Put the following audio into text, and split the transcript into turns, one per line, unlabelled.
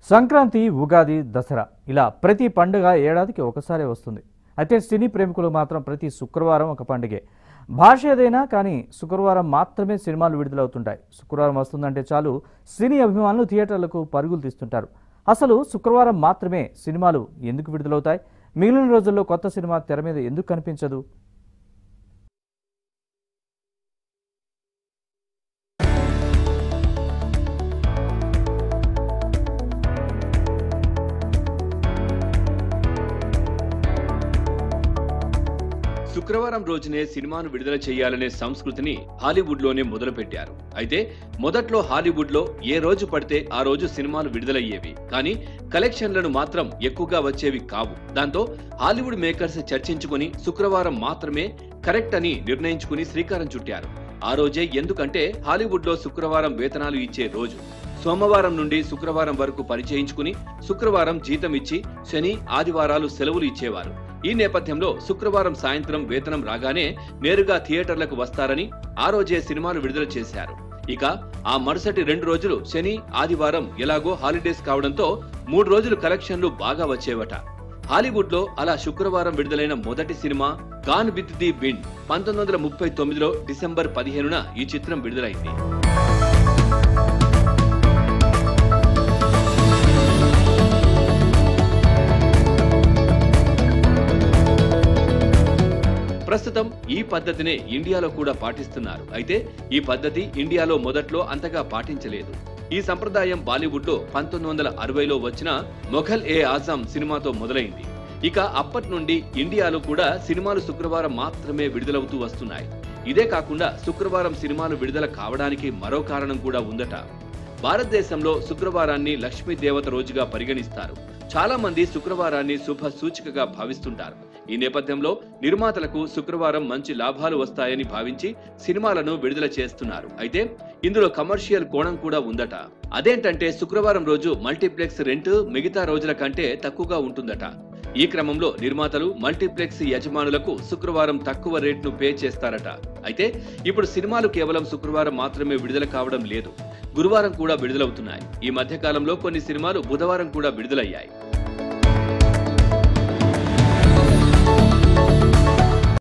సంక్రాంతి ఉగాది దసరా ఇలా ప్రతి పండుగ ఏడాదికి ఒకసారి వస్తుంది అయితే సినీ ప్రేమికులు మాత్రం ప్రతి శుక్రవారం ఒక పండుగే భాష ఏదైనా కానీ శుక్రవారం మాత్రమే సినిమాలు విడుదలవుతుంటాయి శుక్రవారం వస్తుందంటే చాలు సినీ అభిమానులు థియేటర్లకు పరుగులు తీస్తుంటారు అసలు శుక్రవారం మాత్రమే సినిమాలు ఎందుకు విడుదలవుతాయి మిగిలిన రోజుల్లో కొత్త సినిమా తెర మీద ఎందుకు కనిపించదు
శుక్రవారం రోజునే సినిమాను విడుదల చేయాలనే సంస్కృతిని హాలీవుడ్లోనే మొదలుపెట్టారు అయితే మొదట్లో హాలీవుడ్లో ఏ రోజు పడితే ఆ రోజు సినిమాలు విడుదలయ్యేవి కానీ కలెక్షన్లను మాత్రం ఎక్కువగా వచ్చేవి కావు దాంతో హాలీవుడ్ మేకర్స్ చర్చించుకుని శుక్రవారం మాత్రమే కరెక్ట్ అని నిర్ణయించుకుని శ్రీకారం చుట్టారు ఆ రోజే ఎందుకంటే హాలీవుడ్లో శుక్రవారం వేతనాలు ఇచ్చే రోజు సోమవారం నుండి శుక్రవారం వరకు పరిచయించుకుని శుక్రవారం జీతం ఇచ్చి శని ఆదివారాలు సెలవులు ఇచ్చేవారు ఈ నేపథ్యంలో శుక్రవారం సాయంత్రం వేతనం రాగానే నేరుగా థియేటర్లకు వస్తారని ఆ రోజే సినిమాలు విడుదల చేశారు ఇక ఆ మరుసటి రెండు రోజులు శని ఆదివారం ఎలాగో హాలిడేస్ కావడంతో మూడు రోజులు కలెక్షన్లు బాగా వచ్చేవట హాలీవుడ్ లో అలా శుక్రవారం విడుదలైన మొదటి సినిమా గాన్ విత్ ది విండ్ పంతొమ్మిది వందల ముప్పై తొమ్మిదిలో డిసెంబర్ పదిహేనున ఈ చిత్రం విడుదలైంది ప్రస్తుతం ఈ పద్ధతినే ఇండియాలో కూడా పాటిస్తున్నారు అయితే ఈ పద్ధతి ఇండియాలో మొదట్లో అంతగా పాటించలేదు ఈ సంప్రదాయం బాలీవుడ్ లో పంతొమ్మిది వందల అరవైలో వచ్చిన మొఘల్ ఏ ఆజం సినిమాతో మొదలైంది ఇక అప్పటి నుండి ఇండియాలో కూడా సినిమాలు శుక్రవారం మాత్రమే విడుదలవుతూ వస్తున్నాయి ఇదే కాకుండా శుక్రవారం సినిమాలు విడుదల కావడానికి మరో కారణం కూడా ఉందట భారతదేశంలో శుక్రవారాన్ని లక్ష్మీ దేవత రోజుగా పరిగణిస్తారు చాలా మంది శుక్రవారాన్ని శుభ సూచికగా భావిస్తుంటారు ఈ నేపథ్యంలో నిర్మాతలకు శుక్రవారం మంచి లాభాలు వస్తాయని భావించి సినిమాలను విడుదల చేస్తున్నారు అయితే ఇందులో కమర్షియల్ కోణం కూడా ఉందట అదేంటంటే శుక్రవారం రోజు మల్టీప్లెక్స్ రెంట్ మిగతా రోజుల కంటే తక్కువగా ఉంటుందట ఈ క్రమంలో నిర్మాతలు మల్టీప్లెక్స్ యజమానులకు శుక్రవారం తక్కువ రేట్ను పే చేస్తారట అయితే ఇప్పుడు సినిమాలు కేవలం శుక్రవారం మాత్రమే విడుదల కావడం లేదు గురువారం కూడా విడుదలవుతున్నాయి ఈ మధ్య కాలంలో కొన్ని సినిమాలు బుధవారం కూడా విడుదలయ్యాయి